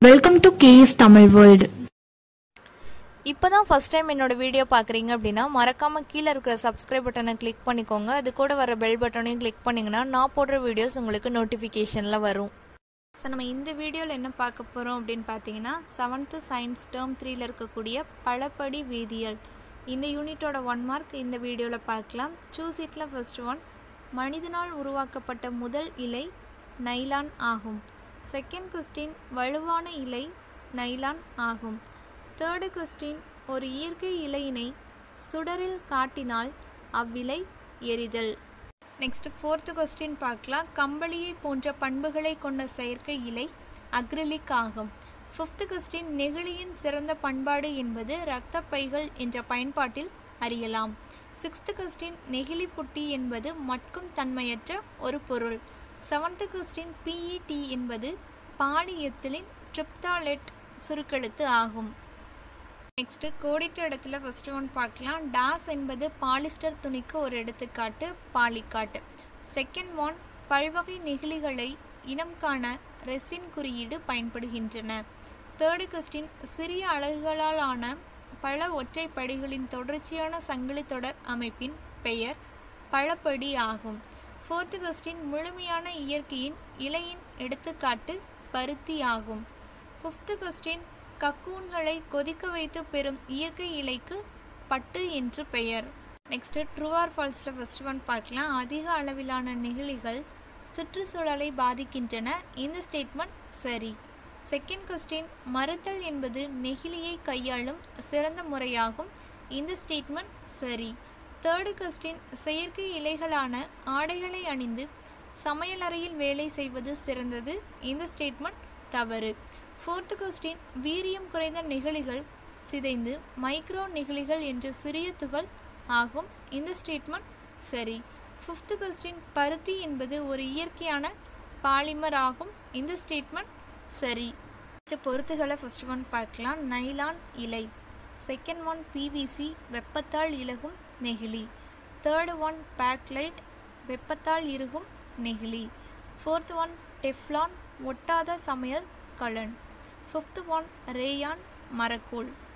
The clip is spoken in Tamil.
welcome to K S Tamil world இப்போ தான் ஃபஸ்ட் டைம் என்னோட வீடியோ பார்க்குறீங்க அப்படின்னா மறக்காமல் கீழே இருக்கிற சப்ஸ்கிரைப் பட்டனை கிளிக் பண்ணிக்கோங்க அது கூட வர பெல் பட்டனையும் கிளிக் பண்ணிங்கன்னா நான் போடுற வீடியோஸ் உங்களுக்கு நோட்டிஃபிகேஷனில் வரும் ஸோ நம்ம இந்த வீடியோவில் என்ன பார்க்க போகிறோம் அப்படின்னு பார்த்தீங்கன்னா செவன்த்து சயின்ஸ் டேர்ம் த்ரீல இருக்கக்கூடிய பலப்படி வேதியியல் இந்த யூனிட்டோட ஒன் மார்க் இந்த வீடியோவில் பார்க்கலாம் சூஸ் இட்ல ஃபர்ஸ்ட் ஒன் மனிதனால் உருவாக்கப்பட்ட முதல் இலை நைலான் ஆகும் செகண்ட் கொஸ்டின் வலுவான இலை நைலான் ஆகும் தேர்டு கொஸ்டின் ஒரு இயற்கை இலையினை சுடரில் காட்டினால் அவ்விலை எரிதல் நெக்ஸ்ட் ஃபோர்த்து கொஸ்டின் பார்க்கலாம் கம்பளியை போன்ற பண்புகளை கொண்ட செயற்கை இலை அக்ரிலிக் ஆகும் ஃபிஃப்த்து கொஸ்டின் நெகிழியின் சிறந்த பண்பாடு என்பது இரத்த பைகள் என்ற பயன்பாட்டில் அறியலாம் சிக்ஸ்த்து கொஸ்டின் நெகிழி புட்டி என்பது மட்கும் தன்மையற்ற ஒரு பொருள் செவன்த்து கொஸ்டின் பிஇடி என்பது பாலியத்திலின் ட்ரிப்தாலெட் சுருக்கெழுத்து ஆகும் நெக்ஸ்ட் கோடிட்ட இடத்துல ஃபர்ஸ்ட் ஒன் பார்க்கலாம் டாஸ் என்பது பாலிஸ்டர் துணிக்கு ஒரு எடுத்துக்காட்டு பாலிக்காட்டு செகண்ட் ஒன் பல்வகை நெகிழிகளை இனம் காண ரெசின் குறியீடு பயன்படுகின்றன தேர்டு கொஸ்டின் சிறிய அலகுகளால் ஆன பல ஒற்றை படிகளின் தொடர்ச்சியான சங்கிலி தொடர் அமைப்பின் பெயர் பழப்படி ஆகும் ஃபோர்த்து கொஸ்டின் முழுமையான இயற்கையின் இலையின் எடுத்துக்காட்டு பருத்தி ஆகும் ஃபிஃப்த்து கொஸ்டின் கக்கூன்களை கொதிக்க வைத்து பெறும் இயற்கை இலைக்கு பட்டு என்று பெயர் நெக்ஸ்ட் ட்ரூ ஆர் ஃபால்ஸில் ஃபர்ஸ்ட் ஒன் பார்க்கலாம் அதிக அளவிலான நெகிழிகள் சுற்றுச்சூழலை பாதிக்கின்றன இந்த ஸ்டேட்மெண்ட் சரி செகண்ட் கொஸ்டின் மறுத்தல் என்பது நெகிழியை கையாளும் சிறந்த முறையாகும் இந்த ஸ்டேட்மெண்ட் சரி தேர்டு கொஸ்டின் செயற்கை இலைகளான ஆடைகளை அணிந்து சமையலறையில் வேலை செய்வது சிறந்தது இந்த ஸ்டேட்மெண்ட் தவறு ஃபோர்த்து கொஸ்டின் வீரியம் குறைந்த நெகிழிகள் சிதைந்து மைக்ரோ நெகிழிகள் என்ற சிறிய துகள் ஆகும் இந்த ஸ்டேட்மெண்ட் சரி ஃபிஃப்த்து கொஸ்டின் பருத்தி என்பது ஒரு இயற்கையான பாலிமர் ஆகும் இந்த ஸ்டேட்மெண்ட் சரி Next பொருத்துகளை ஃபர்ஸ்ட் ஒன் பார்க்கலாம் நைலான் இலை செகண்ட் ஒன் பிவிசி வெப்பத்தால் இலகும் நெகிழி தேர்ட் ஒன் பேக்லைட் வெப்பத்தால் இறுகும் நெகிழி ஃபோர்த் ஒன் டெஃப்லான் ஒட்டாத சமையல் கலன் ஃபிஃப்த் ஒன் ரேயான் மரக்கூழ்